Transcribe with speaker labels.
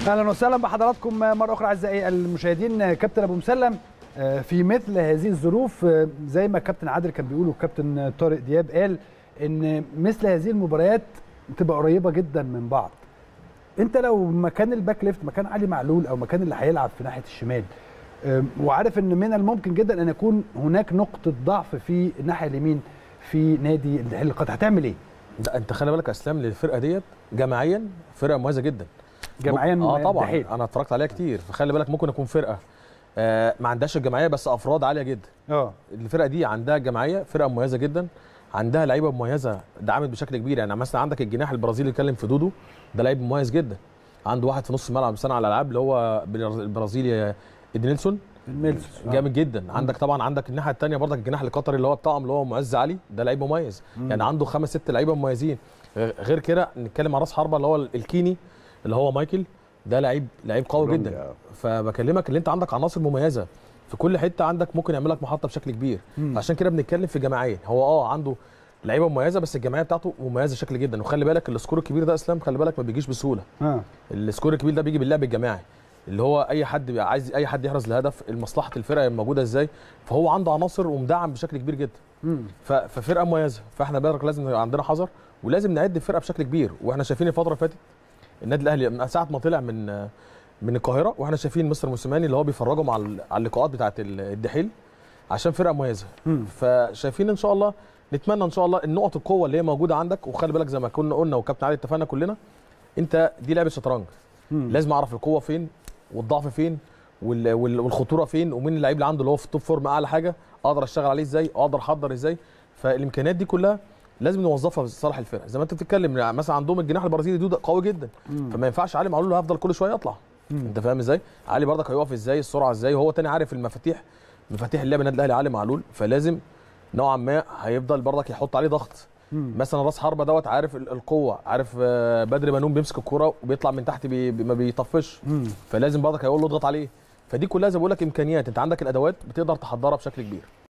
Speaker 1: اهلا وسهلا بحضراتكم مره اخرى اعزائي المشاهدين كابتن ابو مسلم في مثل هذه الظروف زي ما كابتن عادل كان بيقول وكابتن طارق دياب قال ان مثل هذه المباريات بتبقى قريبه جدا من بعض انت لو مكان الباك ليفت مكان علي معلول او مكان اللي هيلعب في ناحيه الشمال وعارف ان من الممكن جدا ان يكون هناك نقطه ضعف في الناحيه اليمين في نادي الدحيل القطر هتعمل ايه؟
Speaker 2: لا انت خلي بالك يا اسلام الفرقه ديت جماعيا فرقه مميزه جدا
Speaker 1: جماعيا
Speaker 2: اه طبعا
Speaker 1: الدحيل.
Speaker 2: انا اتفرجت عليها كتير فخلي بالك ممكن يكون فرقه آه ما عندهاش الجماعيه بس افراد عاليه جدا
Speaker 1: اه
Speaker 2: الفرقه دي عندها جماعيه فرقه مميزه جدا عندها لعيبه مميزه دعمت بشكل كبير يعني مثلا عندك الجناح البرازيلي اللي اتكلم في دودو ده لعيب مميز جدا عنده واحد في نص الملعب صانع الالعاب اللي هو البرازيلي ادنيلسون
Speaker 1: الميلسون
Speaker 2: جامد جدا عندك طبعا عندك الناحيه الثانيه برضك الجناح القطري اللي هو بتاعهم اللي هو معز علي ده لعيب مميز
Speaker 1: مم.
Speaker 2: يعني عنده خمس ست لعيبه مميزين غير كده نتكلم عن راس حربه اللي هو الكيني اللي هو مايكل ده لعيب لعيب قوي جدا فبكلمك اللي انت عندك عناصر مميزه في كل حته عندك ممكن يعمل لك محطه بشكل كبير
Speaker 1: مم.
Speaker 2: عشان كده بنتكلم في جماعيه هو اه عنده لعيبه مميزه بس الجماعيه بتاعته مميزه بشكل جدا وخلي بالك السكور الكبير ده اسلام خلي بالك ما بيجيش بسهوله
Speaker 1: اه
Speaker 2: السكور الكبير ده بيجي باللعب الجماعي اللي هو اي حد بيبقى عايز اي حد يحرز الهدف مصلحه الفرقه موجوده ازاي فهو عنده عناصر ومدعم بشكل كبير جدا
Speaker 1: مم.
Speaker 2: ف- ففرقه مميزه فاحنا بالك لازم يبقى عندنا حذر ولازم نعد الفرقه بشكل كبير واحنا شايفين الفتره اللي فاتت النادي الاهلي من ساعه ما طلع من من القاهره واحنا شايفين مستر موسيماني اللي هو بيفرجهم على على اللقاءات بتاعه الدحيل عشان فرقه مميزه
Speaker 1: مم.
Speaker 2: فشايفين ان شاء الله نتمنى ان شاء الله النقط القوه اللي هي موجوده عندك وخلي بالك زي ما كنا قلنا وكابتن علي اتفقنا كلنا انت دي لعبه شطرنج
Speaker 1: مم.
Speaker 2: لازم اعرف القوه فين والضعف فين وال- وال- والخطوره فين ومين اللعيب اللي عنده اللي هو في التوب فورم اعلى حاجه اقدر اشتغل عليه ازاي اقدر احضر ازاي فالامكانيات دي كلها لازم نوظفها في صالح الفرقه زي ما انت بتتكلم يعني مثلا عندهم الجناح البرازيلي دوده قوي جدا
Speaker 1: مم.
Speaker 2: فما ينفعش علي معلول هفضل كل شويه اطلع
Speaker 1: مم.
Speaker 2: انت فاهم ازاي علي برضك هيقف ازاي السرعه ازاي وهو تاني عارف المفاتيح مفاتيح اللعب النادي الاهلي علي معلول فلازم نوعا ما هيفضل برضك يحط عليه ضغط
Speaker 1: مم.
Speaker 2: مثلا راس حربه دوت عارف ال- القوه عارف آه، بدر بنون بيمسك الكوره وبيطلع من تحت بي بي- ما بيطفش
Speaker 1: مم.
Speaker 2: فلازم برضك هيقول له اضغط عليه فدي كلها زي ما بقول لك امكانيات انت عندك الادوات بتقدر تحضرها بشكل كبير